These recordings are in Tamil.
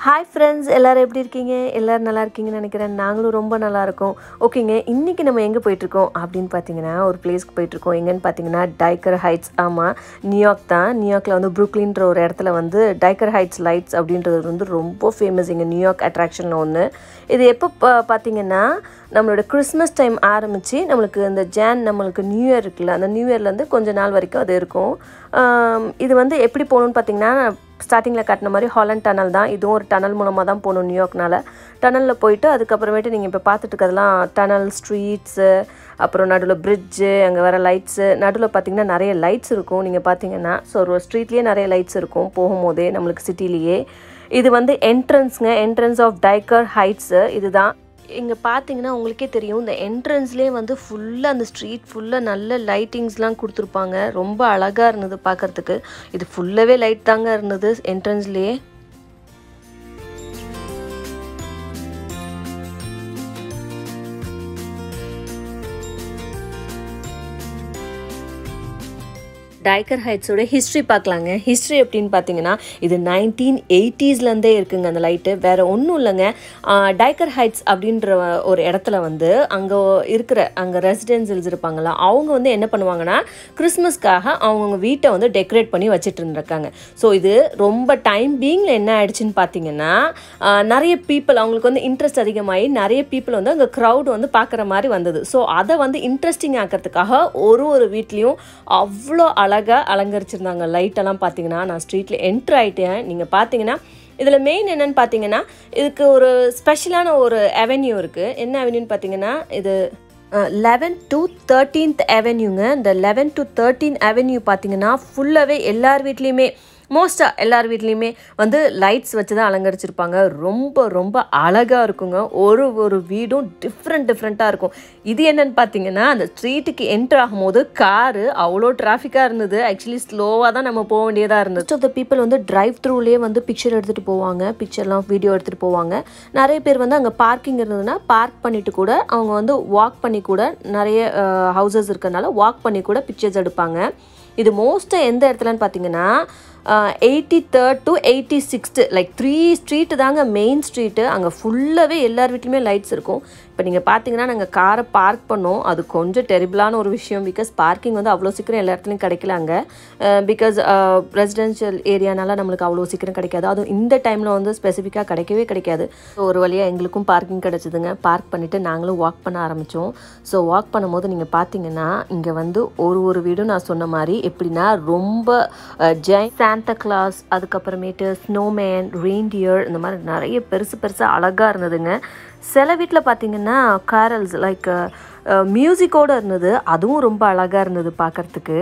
ஹாய் ஃப்ரெண்ட்ஸ் எல்லோரும் எப்படி இருக்கீங்க எல்லோரும் நல்லா இருக்கீங்கன்னு நினைக்கிறேன் நாங்களும் ரொம்ப நல்லா இருக்கோம் ஓகேங்க இன்றைக்கி நம்ம எங்கே போயிட்டுருக்கோம் அப்படின்னு பார்த்தீங்கன்னா ஒரு பிளேஸ்க்கு போயிட்டுருக்கோம் எங்கன்னு பார்த்தீங்கன்னா டைக்கர் ஹைட்ஸ் ஆமாம் நியூயார்க் தான் நியூயார்க்கில் வந்து புருக்லின்ற ஒரு இடத்துல வந்து டைக்கர் ஹைட்ஸ் லைட்ஸ் அப்படின்றது வந்து ரொம்ப ஃபேமஸ் இங்கே நியூயார்க் அட்ராக்ஷனில் ஒன்று இது எப்போ பா பார்த்தீங்கன்னா நம்மளோட கிறிஸ்மஸ் டைம் ஆரம்பித்து நம்மளுக்கு இந்த ஜான் நம்மளுக்கு நியூ இயர் இருக்குல்ல அந்த நியூ இயர்லேருந்து கொஞ்ச நாள் வரைக்கும் அது இருக்கும் ஆம், இது வந்து எப்படி போகணுன்னு பார்த்தீங்கன்னா ஸ்டார்டிங்கில் காட்டின மாதிரி ஹாலண்ட் டனல் தான் இதுவும் ஒரு டனல் மூலமாக தான் போகணும் நியூயார்க்னால டனலில் போயிட்டு அதுக்கப்புறமேட்டு நீங்கள் இப்போ பார்த்துட்டு இருக்கிறதெல்லாம் டனல் ஸ்ட்ரீட்ஸு அப்புறம் நடுவில் பிரிட்ஜு அங்கே வர லைட்ஸு நடுவில் பார்த்தீங்கன்னா நிறைய லைட்ஸ் இருக்கும் நீங்கள் பார்த்தீங்கன்னா ஸோ ஒரு ஸ்ட்ரீட்லேயே நிறைய லைட்ஸ் இருக்கும் போகும்போதே நம்மளுக்கு சிட்டிலேயே இது வந்து என்ட்ரன்ஸுங்க என்ட்ரன்ஸ் ஆஃப் டைக்கர் ஹைட்ஸு இதுதான் இங்கே பார்த்தீங்கன்னா உங்களுக்கே தெரியும் இந்த என்ட்ரன்ஸ்லேயே வந்து ஃபுல்லாக அந்த ஸ்ட்ரீட் ஃபுல்லாக நல்ல லைட்டிங்ஸ்லாம் கொடுத்துருப்பாங்க ரொம்ப அழகாக இருந்தது பார்க்கறதுக்கு இது ஃபுல்லாகவே லைட் தாங்க இருந்தது என்ட்ரன்ஸ்லேயே டைக்கர் ஹைட்ஸோட ஹிஸ்ட்ரி பார்க்கலாங்க ஹிஸ்ட்ரி எப்படின்னு பார்த்தீங்கன்னா இது நைன்டீன் எயிட்டிஸ்லேருந்தே இருக்குங்க அந்த லைட்டு வேறு ஒன்றும் இல்லைங்க ஆஹ் டைக்கர் ஹைட்ஸ் அப்படின்ற ஒரு இடத்துல வந்து அங்கே இருக்கிற அங்கே ரெசிடென்சியல்ஸ் இருப்பாங்களா அவங்க வந்து என்ன பண்ணுவாங்கன்னா கிறிஸ்மஸ்க்காக அவங்கவுங்க வீட்டை வந்து டெக்கரேட் பண்ணி வச்சுட்டு இருந்திருக்காங்க ஸோ இது ரொம்ப டைம் பீங்கில் என்ன ஆயிடுச்சுன்னு பார்த்தீங்கன்னா ஆஹ் நிறைய பீப்புள் அவங்களுக்கு வந்து இன்ட்ரெஸ்ட் அதிகமாகி நிறைய பீப்புள் வந்து அங்கே க்ரௌட் வந்து பார்க்குற மாதிரி வந்தது ஸோ அதை வந்து இன்ட்ரெஸ்டிங் ஆக்கிறதுக்காக ஒரு ஒரு வீட்லேயும் அவ்வளோ அழகாக அலங்கரிச்சிருந்தாங்க லைட்டெல்லாம் பார்த்தீங்கன்னா நான் ஸ்ட்ரீட்டில் என்ட்ரு ஆகிட்டேன் நீங்கள் பார்த்தீங்கன்னா இதில் மெயின் என்னன்னு பார்த்தீங்கன்னா இதுக்கு ஒரு ஸ்பெஷலான ஒரு அவென்யூ இருக்குது என்ன அவென்யூன்னு பார்த்தீங்கன்னா இது லெவன் டு தேர்ட்டீன்த் அவென்யூங்க இந்த லெவன் டு தேர்ட்டீன் அவென்யூ பார்த்தீங்கன்னா ஃபுல்லாகவே எல்லார் வீட்லேயுமே மோஸ்ட்டாக எல்லார் வீட்லேயுமே வந்து லைட்ஸ் வச்சு தான் அலங்கரிச்சிருப்பாங்க ரொம்ப ரொம்ப அழகாக இருக்குங்க ஒரு ஒரு வீடும் டிஃப்ரெண்ட் டிஃப்ரெண்ட்டாக இருக்கும் இது என்னன்னு பார்த்தீங்கன்னா அந்த ஸ்ட்ரீட்டுக்கு என்ட்ரு ஆகும்போது காரு அவ்வளோ டிராஃபிக்காக இருந்தது ஆக்சுவலி ஸ்லோவாக தான் நம்ம போக வேண்டியதாக இருந்தது ஆஃப் த பீப்புள் வந்து டிரைவ் த்ரூலேயே வந்து பிக்சர் எடுத்துகிட்டு போவாங்க பிக்சர்லாம் வீடியோ எடுத்துகிட்டு போவாங்க நிறைய பேர் வந்து அங்கே பார்க்கிங் இருந்ததுன்னா பார்க் பண்ணிட்டு கூட அவங்க வந்து வாக் பண்ணி கூட நிறைய ஹவுசஸ் இருக்கறனால வாக் பண்ணி கூட பிக்சர்ஸ் எடுப்பாங்க இது மோஸ்ட்டாக எந்த இடத்துலன்னு பார்த்தீங்கன்னா eighty third to eighty sixth like three street தாங்க மெயின் ஸ்ட்ரீட்டு அங்கே ஃபுல்லாகவே எல்லார் வீட்லையுமே லைட்ஸ் இருக்கும் இப்போ நீங்கள் பார்த்தீங்கன்னா நாங்கள் காரை பார்க் பண்ணோம் அது கொஞ்சம் டெரிபிளான ஒரு விஷயம் பிகாஸ் பார்க்கிங் வந்து அவ்வளோ சீக்கிரம் எல்லா இடத்துலையும் கிடைக்கல அங்கே பிகாஸ் ரெசிடென்ஷியல் ஏரியானால நம்மளுக்கு அவ்வளோ சீக்கிரம் கிடைக்காது அதுவும் இந்த டைமில் வந்து ஸ்பெசிஃபிக்காக கிடைக்கவே கிடைக்காது ஸோ ஒரு வழியாக எங்களுக்கும் பார்க்கிங் கிடச்சிதுங்க பார்க் பண்ணிவிட்டு நாங்களும் வாக் பண்ண ஆரம்பித்தோம் ஸோ வாக் பண்ணும்போது நீங்கள் பார்த்தீங்கன்னா இங்கே வந்து ஒரு ஒரு வீடும் நான் சொன்ன மாதிரி எப்படின்னா ரொம்ப ஜெய் சாண்டா கிளாஸ் அதுக்கப்புறமேட்டு ஸ்னோமேன் ரெயின்டியர் இந்த மாதிரி நிறைய பெருசு பெருசாக அழகாக இருந்ததுங்க சில வீட்டில் பார்த்தீங்கன்னா கேரல்ஸ் லைக் மியூசிக்கோடு இருந்தது அதுவும் ரொம்ப அழகாக இருந்தது பார்க்குறதுக்கு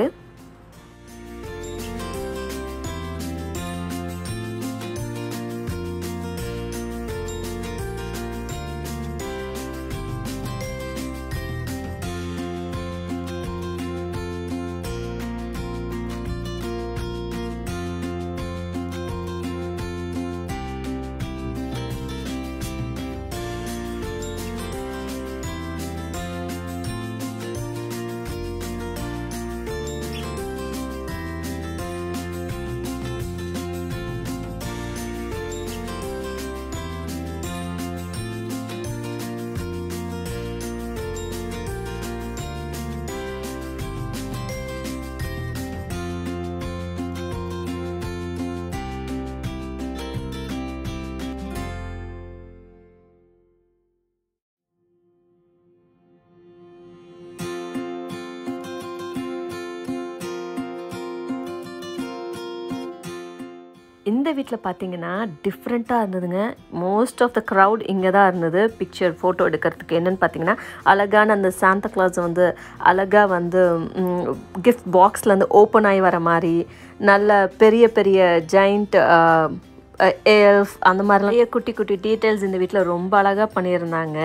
இந்த வீட்டில் பார்த்தீங்கன்னா டிஃப்ரெண்ட்டாக இருந்ததுங்க மோஸ்ட் ஆஃப் த க்ரௌட் இங்கே தான் இருந்தது பிக்சர் ஃபோட்டோ எடுக்கிறதுக்கு என்னென்னு பார்த்தீங்கன்னா அழகான அந்த சாந்தா கிளாஸ் வந்து அழகாக வந்து கிஃப்ட் பாக்ஸ்லேருந்து ஓப்பன் ஆகி வர மாதிரி நல்ல பெரிய பெரிய ஜெயிண்ட் எல்ஃப் அந்த மாதிரிலாம் நிறைய குட்டி குட்டி டீட்டெயில்ஸ் இந்த வீட்டில் ரொம்ப அழகாக பண்ணியிருந்தாங்க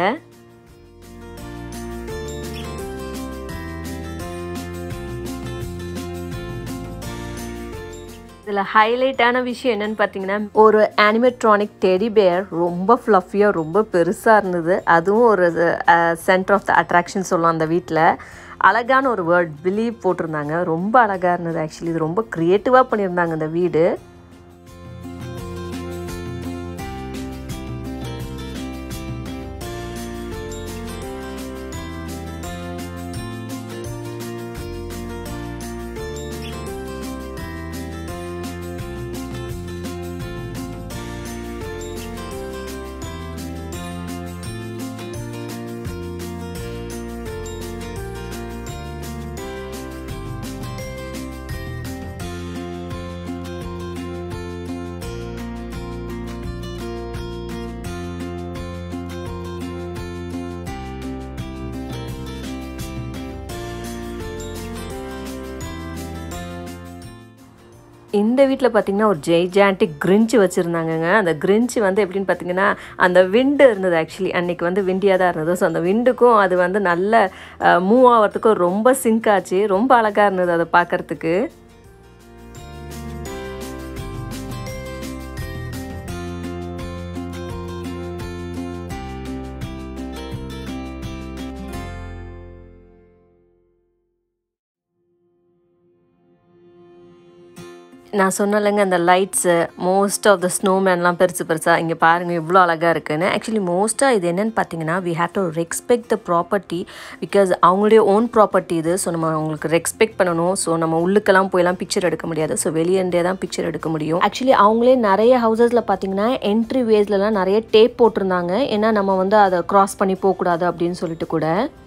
இதில் ஹைலைட்டான விஷயம் என்னன்னு பார்த்தீங்கன்னா ஒரு அனிமெட்ரானிக் டெடி பேர் ரொம்ப ஃப்ளஃபியாக ரொம்ப பெருசாக இருந்தது அதுவும் ஒரு சென்டர் ஆஃப் த அட்ராக்ஷன் சொல்லலாம் அந்த வீட்டில் அழகான ஒரு வேர்ட் பிலீவ் போட்டிருந்தாங்க ரொம்ப அழகாக இருந்தது ஆக்சுவலி இது ரொம்ப க்ரியேட்டிவாக பண்ணியிருந்தாங்க இந்த வீடு இந்த வீட்டில் பார்த்தீங்கன்னா ஒரு ஜெய்ஜாண்டிக் கிரிஞ்சு வச்சுருந்தாங்கங்க அந்த கிரிஞ்சு வந்து எப்படின்னு பார்த்தீங்கன்னா அந்த விண்டு இருந்தது ஆக்சுவலி அன்னைக்கு வந்து விண்டியாக தான் இருந்தது ஸோ அந்த விண்டுக்கும் அது வந்து நல்ல மூவ் ஆகிறதுக்கும் ரொம்ப சிங்க் ஆச்சு ரொம்ப அழகாக இருந்தது அதை பார்க்கறதுக்கு நான் சொன்னலைங்க அந்த லைட்ஸு மோஸ்ட் ஆஃப் த ஸ்னோமேன்லாம் பெருசு பெருசாக இங்கே பாருங்கள் இவ்வளோ அழகாக இருக்குன்னு ஆக்சுவலி மோஸ்ட்டாக இது என்னென்னு பார்த்தீங்கன்னா we have to respect the property because அவங்களுடைய ஓன் ப்ராப்பர்ட்டி இது ஸோ நம்ம அவங்களுக்கு ரெஸ்பெக்ட் பண்ணணும் ஸோ நம்ம உள்ளுக்கெல்லாம் போயெல்லாம் பிக்சர் எடுக்க முடியாது ஸோ வெளியேண்டே தான் பிக்சர் எடுக்க முடியும் ஆக்சுவலி அவங்களே நிறைய ஹவுசஸில் பார்த்தீங்கன்னா என்ட்ரி வேஸ்லலாம் நிறைய டேப் போட்டிருந்தாங்க ஏன்னா நம்ம வந்து அதை க்ராஸ் பண்ணி போகக்கூடாது அப்படின்னு சொல்லிட்டு கூட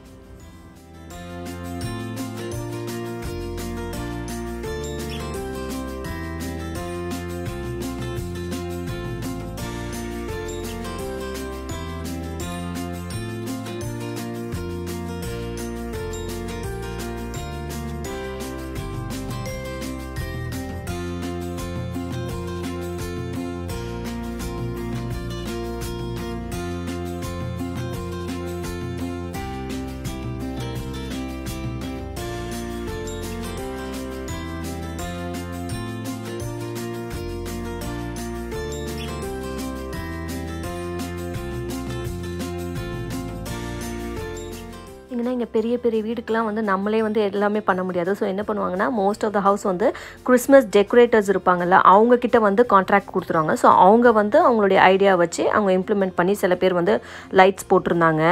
பார்த்தீங்கன்னா இங்கே பெரிய பெரிய வீடுக்கெலாம் வந்து நம்மளே வந்து எல்லாமே பண்ண முடியாது ஸோ என்ன பண்ணுவாங்கன்னா மோஸ்ட் ஆஃப் த ஹவுஸ் வந்து கிறிஸ்மஸ் டெக்கரேட்டர்ஸ் இருப்பாங்கல்ல அவங்க கிட்ட வந்து கான்ட்ராக்ட் கொடுத்துருவாங்க ஸோ அவங்க வந்து அவங்களுடைய ஐடியா வச்சு அவங்க இம்ப்ளிமெண்ட் பண்ணி சில பேர் வந்து லைட்ஸ் போட்டிருந்தாங்க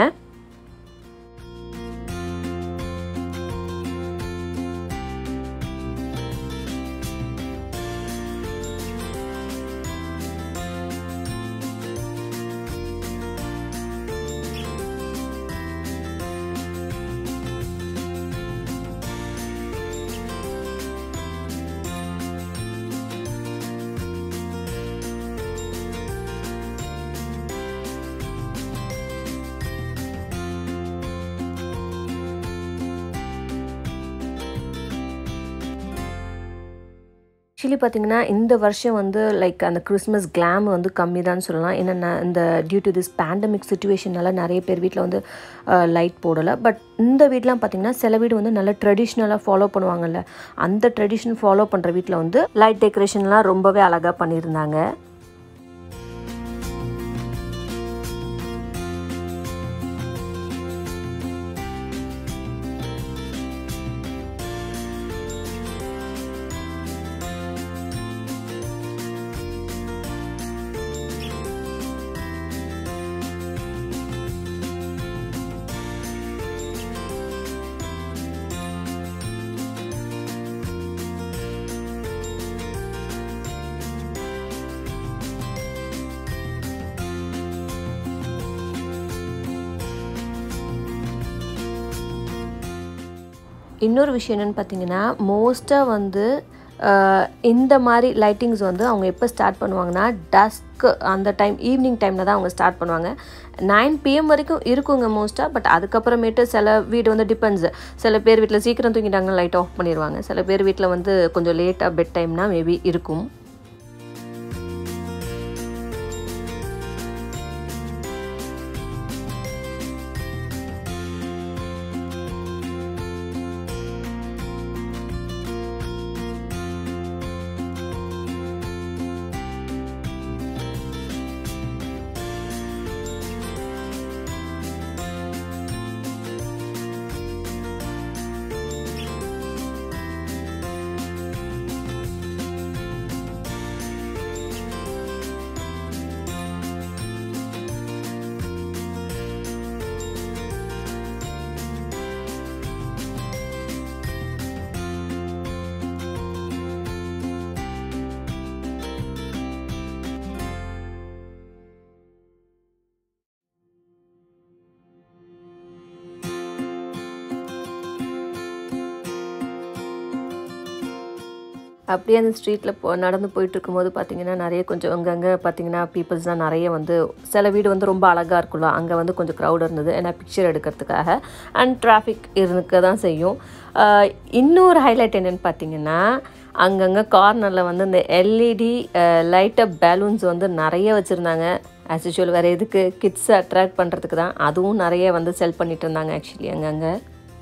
ஆக்சுவலி பார்த்தீங்கன்னா இந்த வருஷம் வந்து லைக் அந்த கிறிஸ்மஸ் கிளாம் வந்து கம்மி தான் சொல்லலாம் ஏன்னா இந்த டியூ டு திஸ் பேண்டமிக் சுச்சுவேஷனால நிறைய பேர் வீட்டில் வந்து லைட் போடலை பட் இந்த வீட்லாம் பார்த்தீங்கன்னா சில வீடு வந்து நல்ல ட்ரெடிஷ்னலாக ஃபாலோ பண்ணுவாங்கல்ல அந்த ட்ரெடிஷன் ஃபாலோ பண்ணுற வீட்டில் வந்து லைட் டெக்கரேஷன்லாம் ரொம்பவே அழகாக பண்ணியிருந்தாங்க இன்னொரு விஷயம் என்னென்னு பார்த்தீங்கன்னா மோஸ்ட்டாக வந்து அஹ், இந்த மாதிரி லைட்டிங்ஸ் வந்து அவங்க எப்போ ஸ்டார்ட் பண்ணுவாங்கன்னா டஸ்க் அந்த டைம் ஈவினிங் டைமில் தான் அவங்க ஸ்டார்ட் பண்ணுவாங்க நைன் பிஎம் வரைக்கும் இருக்குங்க மோஸ்ட்டாக பட் அதுக்கப்புறமேட்டு சில வீடு வந்து டிபெண்ட்ஸ் சில பேர் வீட்டில் சீக்கிரம் தூங்கிட்டாங்க லைட் ஆஃப் பண்ணிடுவாங்க சில பேர் வீட்டில் வந்து கொஞ்சம் லேட்டாக பெட் டைம்னா மேபி இருக்கும் அப்படியே அந்த ஸ்ட்ரீட்டில் போ நடந்து போயிட்டு இருக்கும்போது பார்த்தீங்கன்னா நிறைய கொஞ்சம் அங்கங்கே பார்த்தீங்கன்னா பீப்புள்ஸ்லாம் நிறைய வந்து சில வீடு வந்து ரொம்ப அழகாக இருக்கும்ல அங்கே வந்து கொஞ்சம் க்ரௌட் இருந்தது ஏன்னா பிக்சர் எடுக்கிறதுக்காக அண்ட் டிராஃபிக் இருக்க தான் செய்யும் ஆஹ் இன்னொரு ஹைலைட் என்னென்னு பார்த்தீங்கன்னா அங்கங்கே கார்னரில் வந்து இந்த எல்இடி லைட்டப் பேலூன்ஸ் வந்து நிறைய வச்சுருந்தாங்க ஆஸ் யூஷுவல் வேறு எதுக்கு கிட்ஸை அட்ராக்ட் பண்ணுறதுக்கு தான் அதுவும் நிறைய வந்து செல் பண்ணிட்டு இருந்தாங்க ஆக்சுவலி அங்கங்கே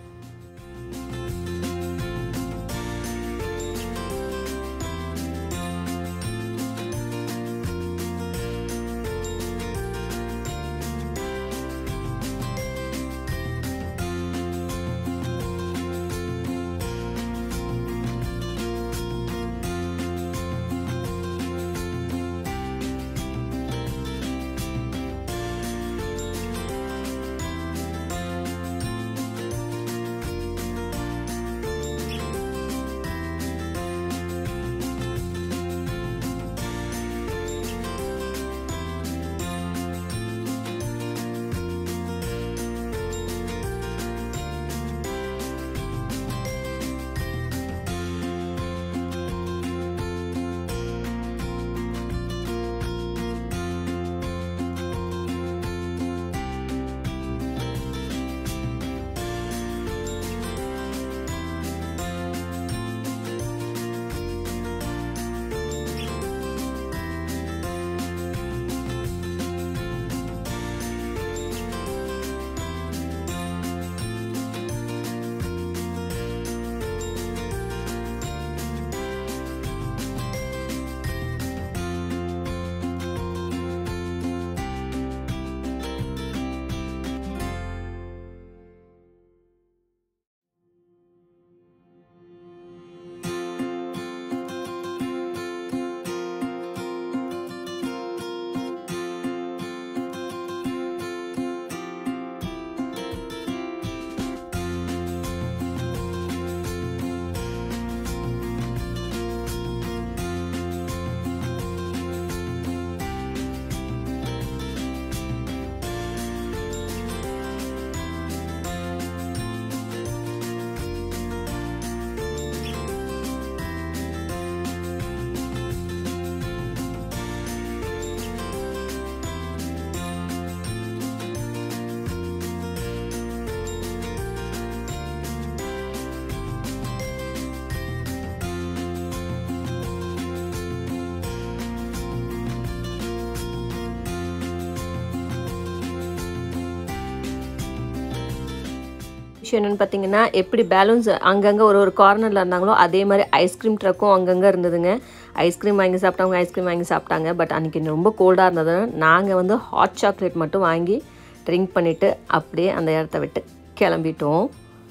விஷயம் என்னென்னு பார்த்தீங்கன்னா எப்படி பேலூன்ஸ் அங்கங்கே ஒரு ஒரு கார்னரில் இருந்தாங்களோ அதே மாதிரி ஐஸ்கிரீம் ட்ரக்கும் அங்கங்கே இருந்ததுங்க ஐஸ்கிரீம் வாங்கி சாப்பிட்டவங்க ஐஸ்கிரீம் வாங்கி சாப்பிட்டாங்க பட் அன்றைக்கி ரொம்ப கோல்டாக இருந்தது நாங்கள் வந்து ஹாட் சாக்லேட் மட்டும் வாங்கி ட்ரிங்க் பண்ணிவிட்டு அப்படியே அந்த இடத்த விட்டு கிளம்பிட்டோம்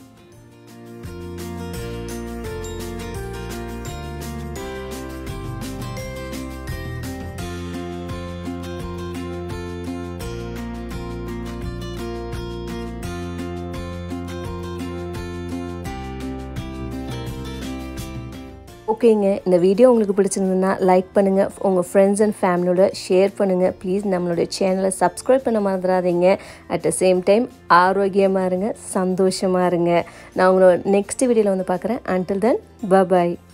ஓகேங்க இந்த வீடியோ உங்களுக்கு பிடிச்சிருந்ததுன்னா லைக் பண்ணுங்கள் உங்கள் ஃப்ரெண்ட்ஸ் அண்ட் ஃபேமிலியோட ஷேர் பண்ணுங்கள் ப்ளீஸ் நம்மளுடைய சேனலை சப்ஸ்கிரைப் பண்ண மறந்துடாதீங்க அட் த சேம் டைம் ஆரோக்கியமாக இருங்க சந்தோஷமாக இருங்க நான் உங்களோட நெக்ஸ்ட் வீடியோவில் வந்து பார்க்குறேன் அன்டில் தென் பாய்